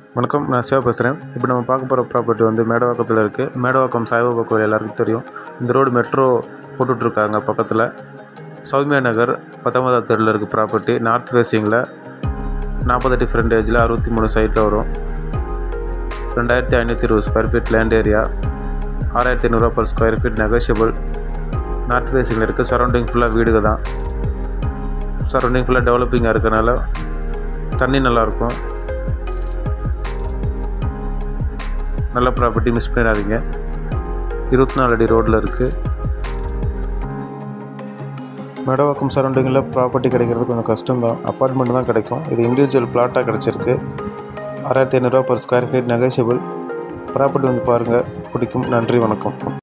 வணக்கம் நான் சிவா பேசுகிறேன் இப்போ நம்ம பார்க்க போகிற ப்ராப்பர்ட்டி வந்து மேடவாக்கத்தில் இருக்குது மேடவாக்கம் சாய்பாபா கோயில் எல்லாருக்கும் தெரியும் இந்த ரோடு மெட்ரோ போட்டுட்ருக்காங்க பக்கத்தில் சௌமியா நகர் பத்தொன்பதாம் தெருவில் இருக்குது ப்ராப்பர்ட்டி நார்த் ஃபேஸிங்கில் நாற்பது அடி ஃப்ரண்டேஜில் அறுபத்தி மூணு சைட்டில் வரும் ரெண்டாயிரத்தி ஐநூற்றி இருபது ஸ்கொயர் ஃபீட் லேண்ட் ஏரியா ஆறாயிரத்தி ஐநூறுரூவா per square feet negotiable north ஃபேஸிங்கில் இருக்குது சரௌண்டிங் ஃபுல்லாக வீடுங்க தான் சரௌண்டிங் ஃபுல்லாக டெவலப்பிங்காக இருக்கனால தண்ணி நல்லாயிருக்கும் நல்ல ப்ராப்பர்ட்டி மிஸ் பண்ணிடாதீங்க இருபத்தி நாலு அடி ரோட்டில் இருக்குது மேடவாக்கம் சரௌண்டிங்கில் ப்ராப்பர்ட்டி கிடைக்கிறது கொஞ்சம் கஷ்டம்தான் அப்பார்ட்மெண்ட் தான் கிடைக்கும் இது இண்டிவிஜுவல் பிளாட்டாக கிடச்சிருக்கு ஆறாயிரத்தி ஐநூறுரூவா per square feet negotiable property வந்து பாருங்கள் பிடிக்கும் நன்றி வணக்கம்